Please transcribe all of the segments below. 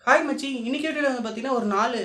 hi மச்சி இன்னைக்கு வீடியோவில் வந்து பார்த்தீங்கன்னா ஒரு நாலு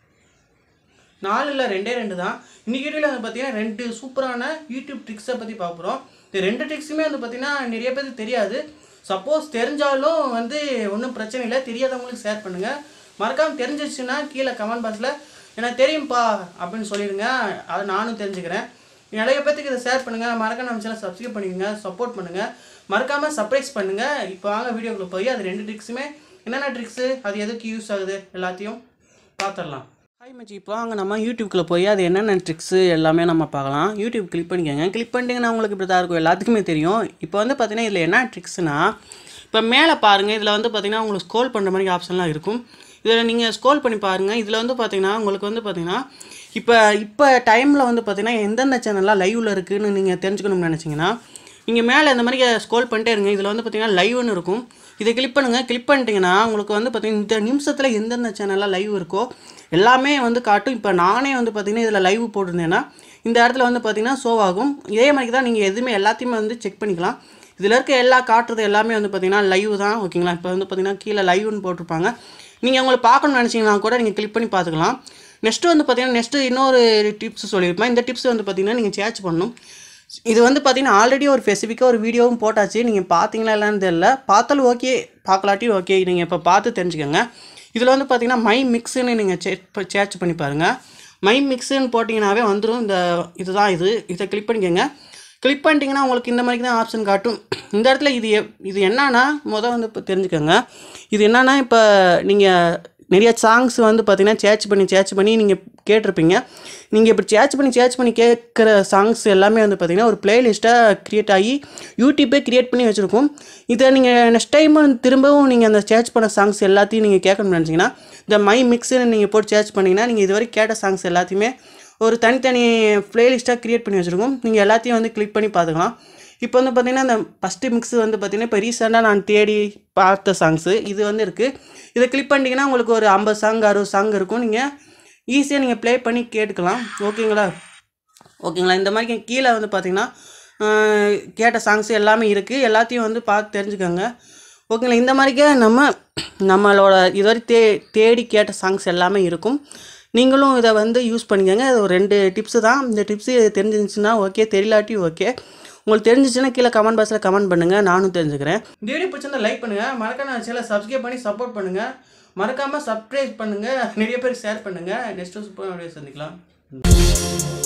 நாலு இல்லை ரெண்டே ரெண்டு தான் இன்னைக்கு வீடியோவில் வந்து பார்த்தீங்கன்னா ரெண்டு சூப்பரான யூடியூப் ட்ரிக்ஸை பற்றி பார்க்க போகிறோம் இந்த ரெண்டு ட்ரிக்ஸுமே வந்து பார்த்தீங்கன்னா நிறைய பேருக்கு தெரியாது சப்போஸ் தெரிஞ்சாலும் வந்து ஒன்றும் பிரச்சனை இல்லை தெரியாதவங்களுக்கு ஷேர் பண்ணுங்கள் மறக்காமல் தெரிஞ்சிச்சுன்னா கீழே கமெண்ட் பாக்ஸில் எனக்கு தெரியும்ப்பா அப்படின்னு சொல்லிடுங்க அதை நானும் தெரிஞ்சுக்கிறேன் நிறைய பேத்துக்கு இதை ஷேர் பண்ணுங்கள் மறக்காம நம்ம சேனல் சப்ஸ்கிரைப் பண்ணிக்கோங்க சப்போர்ட் பண்ணுங்கள் மறக்காமல் சர்ப்ரைஸ் பண்ணுங்கள் இப்போ வாங்க வீடியோக்குள்ளே போய் அது ரெண்டு ட்ரிக்ஸுமே என்னென்ன ட்ரிக்ஸு அது எதுக்கு யூஸ் ஆகுது எல்லாத்தையும் பார்த்துடலாம் ஹாய் மச்சி இப்போ வாங்க நம்ம யூடியூப்குள்ளே போய் அது என்னென்ன ட்ரிக்ஸு எல்லாமே நம்ம பார்க்கலாம் யூடியூப் கிளிக் பண்ணிக்கோங்க கிளிக் பண்ணிட்டீங்கன்னா உங்களுக்கு இப்படி தான் இருக்கும் எல்லாத்துக்குமே தெரியும் இப்போ வந்து பார்த்தீங்கன்னா இதில் என்ன ட்ரிக்ஸ்னா இப்போ மேலே பாருங்கள் இதில் வந்து பார்த்தீங்கன்னா உங்களுக்கு ஸ்க்ரோல் பண்ணுற மாதிரி ஆப்ஷன்லாம் இருக்கும் இதில் நீங்கள் ஸ்க்ரோல் பண்ணி பாருங்கள் இதில் வந்து பார்த்தீங்கன்னா உங்களுக்கு வந்து பார்த்தீங்கன்னா இப்போ இப்போ டைமில் வந்து பார்த்தீங்கன்னா எந்தெந்த சேனல்லாம் லைவில் இருக்குதுன்னு நீங்கள் தெரிஞ்சுக்கணும்னு நினச்சிங்கன்னா நீங்கள் மேலே இந்த மாதிரி ஸ்க்ரோல் பண்ணிட்டே இருங்க இதில் வந்து பார்த்தீங்கன்னா லைவ்னு இருக்கும் இதை கிளிக் பண்ணுங்கள் கிளிக் பண்ணிட்டீங்கன்னா உங்களுக்கு வந்து பார்த்தீங்கன்னா இந்த நிமிஷத்தில் எந்தெந்த சேனலில் லைவ் இருக்கோ எல்லாமே வந்து காட்டும் இப்போ நானே வந்து பார்த்தீங்கன்னா இதில் லைவ் போட்டிருந்தேன்னா இந்த இடத்துல வந்து பார்த்தீங்கன்னா ஷோ ஆகும் இதே மாதிரி தான் நீங்கள் எதுவுமே எல்லாத்தையுமே வந்து செக் பண்ணிக்கலாம் இதில் இருக்க எல்லா காட்டுறது எல்லாமே வந்து பார்த்தீங்கன்னா லைவ் தான் ஓகேங்களா இப்போ வந்து பார்த்தீங்கன்னா கீழே லைவ்னு போட்டிருப்பாங்க நீங்கள் உங்களை பார்க்கணும்னு நினச்சிங்கன்னா கூட நீங்கள் கிளிக் பண்ணி பார்த்துக்கலாம் நெக்ஸ்ட்டு வந்து பார்த்தீங்கன்னா நெக்ஸ்ட்டு இன்னொரு டிப்ஸ் சொல்லியிருப்பேன் இந்த டிப்ஸ் வந்து பார்த்தீங்கன்னா நீங்கள் சேச் பண்ணணும் இது வந்து பார்த்தீங்கன்னா ஆல்ரெடி ஒரு ஸ்பெசிஃபிக்காக ஒரு வீடியோவும் போட்டாச்சு நீங்கள் பார்த்தீங்களா இல்லைன்னு தெரியல பார்த்தாலும் ஓகே பார்க்கலாட்டி ஓகே நீங்கள் இப்போ பார்த்து தெரிஞ்சுக்கோங்க இதில் வந்து பார்த்தீங்கன்னா மை மிக்ஸுன்னு நீங்கள் சே சேச் பண்ணி பாருங்கள் மை மிக்ஸுன்னு போட்டிங்கனாவே வந்துடும் இந்த இதுதான் இது இதை கிளிக் பண்ணிக்கோங்க கிளிக் பண்ணிட்டீங்கன்னா உங்களுக்கு இந்த மாதிரி தான் ஆப்ஷன் காட்டும் இந்த இடத்துல இது எப்- இது என்னன்னா மொதல் வந்து இப்போ தெரிஞ்சுக்கோங்க இது என்னன்னா இப்போ நீங்கள் நிறைய சாங்ஸ் வந்து பார்த்தீங்கன்னா சேச் பண்ணி சேச் பண்ணி நீங்கள் கேட்டிருப்பீங்க நீங்கள் இப்படி சேச் பண்ணி சேச் பண்ணி கேட்குற சாங்ஸ் எல்லாமே வந்து பார்த்தீங்கன்னா ஒரு பிளேலிஸ்ட்டாக க்ரியேட் ஆகி யூடியூப்பே க்ரியேட் பண்ணி வச்சுருக்கோம் இதை நீங்கள் நெக்ஸ்ட் டைம் திரும்பவும் நீங்கள் அந்த சேச் பண்ண சாங்ஸ் எல்லாத்தையும் நீங்கள் கேட்கணும்னு நினச்சிங்கன்னா இந்த மை மிக்ஸ்னு நீங்கள் போட்டு சேச் பண்ணிங்கன்னா நீங்கள் இதுவரை கேட்ட சாங்ஸ் எல்லாத்தையுமே ஒரு தனித்தனி பிளேலிஸ்ட்டாக க்ரியேட் பண்ணி வச்சுருக்கோம் நீங்கள் எல்லாத்தையும் வந்து கிளிக் பண்ணி பார்த்துக்கலாம் இப்போ வந்து பார்த்தீங்கன்னா இந்த ஃபஸ்ட்டு மிக்ஸ் வந்து பார்த்தீங்கன்னா இப்போ ரீசெண்டாக நான் தேடி பார்த்த சாங்ஸு இது வந்து இருக்குது இதை கிளிக் பண்ணிட்டீங்கன்னா உங்களுக்கு ஒரு ஐம்பது சாங் அறுபது சாங் இருக்கும் நீங்கள் ஈஸியாக நீங்கள் ப்ளே பண்ணி கேட்டுக்கலாம் ஓகேங்களா ஓகேங்களா இந்த மாதிரி கீழே வந்து பார்த்தீங்கன்னா ஆஹ், கேட்ட சாங்ஸ் எல்லாமே இருக்குது எல்லாத்தையும் வந்து பார்த்து தெரிஞ்சுக்கோங்க ஓகேங்களா இந்த மாதிரிக்கே நம்ம நம்மளோட இதுவரை தே தேடி கேட்ட சாங்ஸ் எல்லாமே இருக்கும் நீங்களும் இதை வந்து யூஸ் பண்ணிக்கோங்க இது ஒரு ரெண்டு டிப்ஸு தான் இந்த டிப்ஸு தெரிஞ்சிருந்துச்சுன்னா ஓகே தெரியலாட்டி ஓகே உங்களுக்கு தெரிஞ்சிச்சுன்னா கீழே கமெண்ட் பாக்ஸில் கமெண்ட் பண்ணுங்கள் நானும் தெரிஞ்சுக்கிறேன் இந்த வீடியோ பிடிச்சிருந்தா லைக் பண்ணுங்கள் மறக்காம சேனலை சப்ஸ்கிரைப் பண்ணி சப்போர்ட் பண்ணுங்கள் மறக்காமல் சப்ஸ்கிரைப் பண்ணுங்கள் நிறைய பேருக்கு ஷேர் பண்ணுங்கள் நெக்ஸ்ட் சூப்பர் வீடியோ சந்திக்கலாம்